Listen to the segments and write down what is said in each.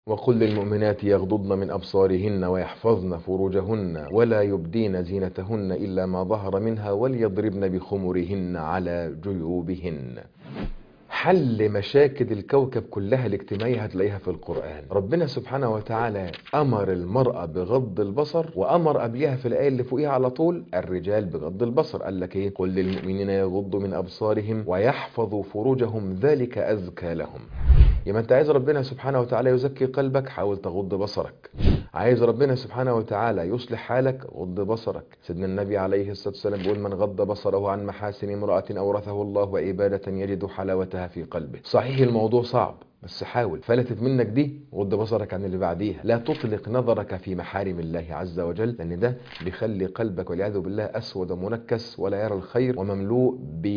وقل للمؤمنات يغضضن من أبصارهن ويحفظن فروجهن ولا يبدين زينتهن إلا ما ظهر منها وليضربن بخمرهن على جيوبهن حل مشاكل الكوكب كلها الاجتماعية هتلاقيها في القرآن ربنا سبحانه وتعالى أمر المرأة بغض البصر وأمر قبلها في الآية اللي فوقيها على طول الرجال بغض البصر قال لك إيه قل للمؤمنين يغضوا من أبصارهم ويحفظوا فروجهم ذلك أزكى لهم يبقى انت عايز ربنا سبحانه وتعالى يزكي قلبك حاول تغض بصرك عايز ربنا سبحانه وتعالى يصلح حالك غض بصرك سيدنا النبي عليه الصلاة والسلام بيقول من غض بصره عن محاسن امرأة أورثه الله عبادة يجد حلاوتها في قلبه صحيح الموضوع صعب بس حاول فلتت منك دي غض بصرك عن اللي بعديها لا تطلق نظرك في محارم الله عز وجل لان ده بيخلي قلبك والعياذ بالله اسود ومنكس ولا يرى الخير ومملوء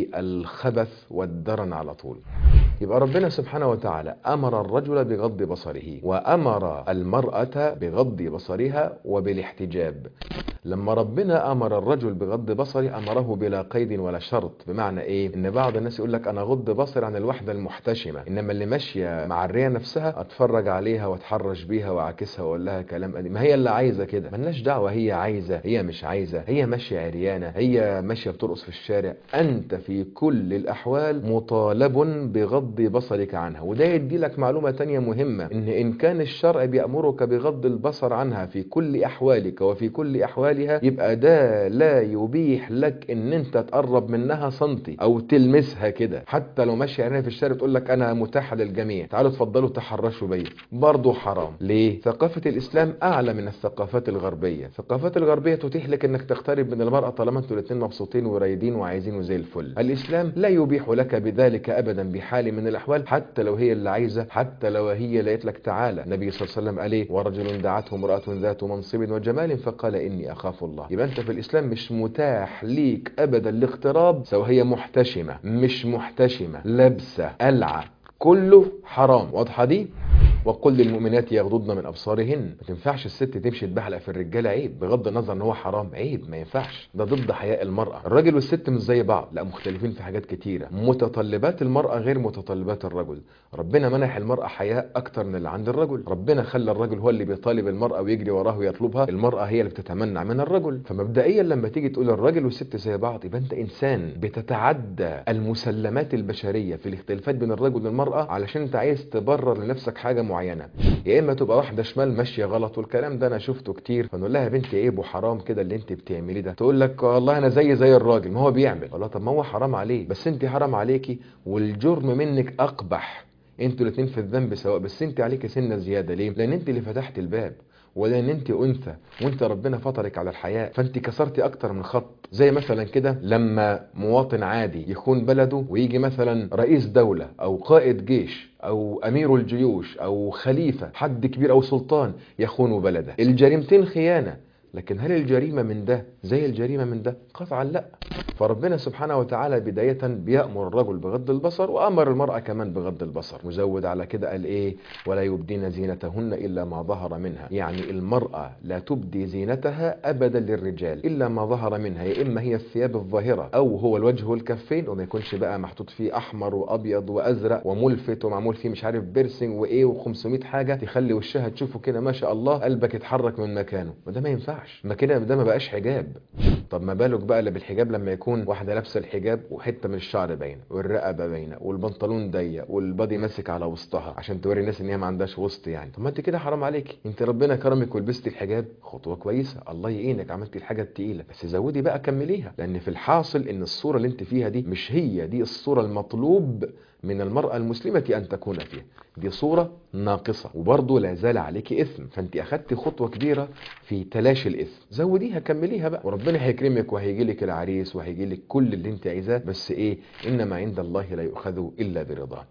بالخبث والدرن على طول يبقى ربنا سبحانه وتعالى امر الرجل بغض بصره وامر المراه بغض بصرها وبالاحتجاب لما ربنا امر الرجل بغض بصره امره بلا قيد ولا شرط بمعنى ايه ان بعض الناس يقول لك انا غض بصري عن الوحده المحتشمه انما اللي ماشيه مع الريه نفسها اتفرج عليها واتحرش بيها واعكسها واقول لها كلام قديم ما هي اللي عايزه كده ملناش دعوه هي عايزه هي مش عايزه هي ماشيه عريانه هي ماشيه بترقص في الشارع انت في كل الاحوال مطالب بغض بصرك عنها وده يدي لك معلومه تانية مهمه ان ان كان الشرع بيامرك بغض البصر عنها في كل احوالك وفي كل احوالها يبقى ده لا يبيح لك ان انت تقرب منها سنتي او تلمسها كده حتى لو ماشيه عينيها في الشارع تقول لك انا متاحه للجميع تعالوا اتفضلوا تحرشوا بيا برضه حرام ليه ثقافه الاسلام اعلى من الثقافات الغربيه الثقافات الغربيه تتيح لك انك تقترب من المراه طالما انتوا الاثنين مبسوطين ورايدين وعايزينه زي الفل الاسلام لا يبيح لك بذلك ابدا بحال من الاحوال حتى لو هي اللي عايزه حتى لو هي لقيت لك تعالى النبي صلى الله عليه وسلم قال ايه ورجل دعته امراه ذات منصب وجمال فقال اني اخاف الله يبقى انت في الاسلام مش متاح ليك ابدا الاقتراب سواء هي محتشمه مش محتشمه لابسه قلعه كله حرام واضحه دي وقل للمؤمنات يغضضن من ابصارهن ما تنفعش الست تمشي تبحلق في الرجاله عيب بغض النظر ان هو حرام عيب ما ينفعش ده ضد حياء المراه الراجل والست مش زي بعض لا مختلفين في حاجات كتيره متطلبات المراه غير متطلبات الرجل ربنا منح المراه حياء اكتر من اللي عند الرجل ربنا خلى الرجل هو اللي بيطالب المراه ويجري وراه ويطلبها المراه هي اللي بتتمنع من الرجل فمبدئيا لما تيجي تقول الراجل والست زي بعض يبقى انت انسان بتتعدى المسلمات البشريه في الاختلافات بين الرجل والمراه علشان انت عايز تبرر لنفسك حاجه معينه يا اما تبقى واحده شمال ماشيه غلط والكلام ده انا شفته كتير فنقول لها يا بنتي عيب وحرام كده اللي انت بتعمليه ده تقول لك والله انا زي زي الراجل ما هو بيعمل والله طب ما هو حرام عليه بس انت حرام عليكي والجرم منك اقبح انتوا الاثنين في الذنب سواء بس انت عليك سنه زياده ليه لان انت اللي فتحت الباب ولان انت انثى وانت ربنا فطرك على الحياه فانت كسرتي اكتر من خط زي مثلا كده لما مواطن عادي يخون بلده ويجي مثلا رئيس دوله او قائد جيش او امير الجيوش او خليفه حد كبير او سلطان يخون بلده الجريمتين خيانه لكن هل الجريمه من ده زي الجريمه من ده قطعا لا فربنا سبحانه وتعالى بداية بيأمر الرجل بغض البصر وأمر المرأة كمان بغض البصر مزود على كده قال إيه ولا يبدين زينتهن إلا ما ظهر منها يعني المرأة لا تبدي زينتها أبدا للرجال إلا ما ظهر منها يا إما هي الثياب الظاهرة أو هو الوجه والكفين وما يكونش بقى محطوط فيه أحمر وأبيض وأزرق وملفت ومعمول فيه مش عارف بيرسنج وإيه و500 حاجة تخلي وشها تشوفه كده ما شاء الله قلبك يتحرك من مكانه وده ما ينفعش ما كده ده ما بقاش حجاب طب ما بالك بقى اللي بالحجاب لما يكون واحده لابسه الحجاب وحته من الشعر باينه والرقبه باينه والبنطلون ضيق والبادي ماسك على وسطها عشان توري الناس ان هي ما عندهاش وسط يعني طب ما انت كده حرام عليكي انت ربنا كرمك ولبستي الحجاب خطوه كويسه الله يعينك عملتي الحاجه التقيله بس زودي بقى كمليها لان في الحاصل ان الصوره اللي انت فيها دي مش هي دي الصوره المطلوب من المرأة المسلمة أن تكون فيها دي صورة ناقصة وبرضه لا زال عليك إثم فأنت أخدت خطوة كبيرة في تلاشي الإثم زوديها كمليها بقى وربنا هيكرمك وهيجي لك العريس وهيجي لك كل اللي أنت عايزاه بس إيه إنما عند الله لا يؤخذ إلا برضاه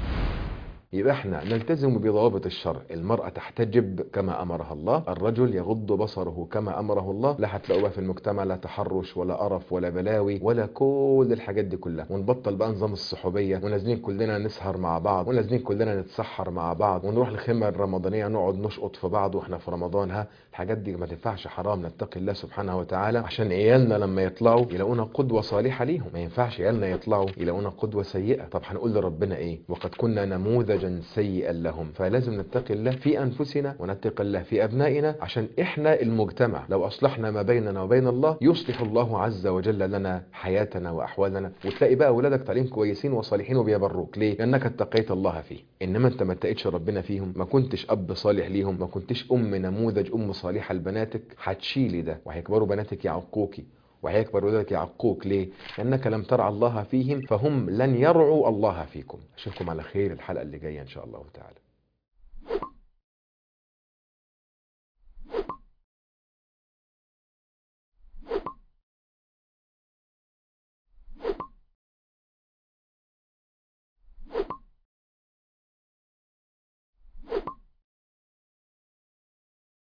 يبقى احنا نلتزم بضوابط الشرع المرأة تحتجب كما أمرها الله الرجل يغض بصره كما أمره الله لا هتلاقوا بقى في المجتمع لا تحرش ولا قرف ولا بلاوي ولا كل الحاجات دي كلها ونبطل بقى نظام الصحوبية ونازلين كلنا نسهر مع بعض ونازلين كلنا نتسحر مع بعض ونروح الخيمة الرمضانية نقعد نشقط في بعض واحنا في رمضان ها الحاجات دي ما تنفعش حرام نتقي الله سبحانه وتعالى عشان عيالنا لما يطلعوا يلاقونا قدوة صالحة ليهم ما ينفعش عيالنا يطلعوا يلاقونا قدوة سيئة طب هنقول لربنا ايه وقد كنا نموذج مخرجا سيئا لهم فلازم نتقي الله في أنفسنا ونتقي الله في أبنائنا عشان إحنا المجتمع لو أصلحنا ما بيننا وبين الله يصلح الله عز وجل لنا حياتنا وأحوالنا وتلاقي بقى أولادك تعليم كويسين وصالحين وبيبروك ليه؟ لأنك اتقيت الله فيه إنما أنت ما اتقيتش ربنا فيهم ما كنتش أب صالح ليهم ما كنتش أم نموذج أم صالحة لبناتك هتشيلي ده وهيكبروا بناتك يعقوكي وهيكبر ولادك يعقوك ليه؟ لأنك لم ترعى الله فيهم فهم لن يرعوا الله فيكم أشوفكم على خير الحلقة اللي جاية إن شاء الله تعالى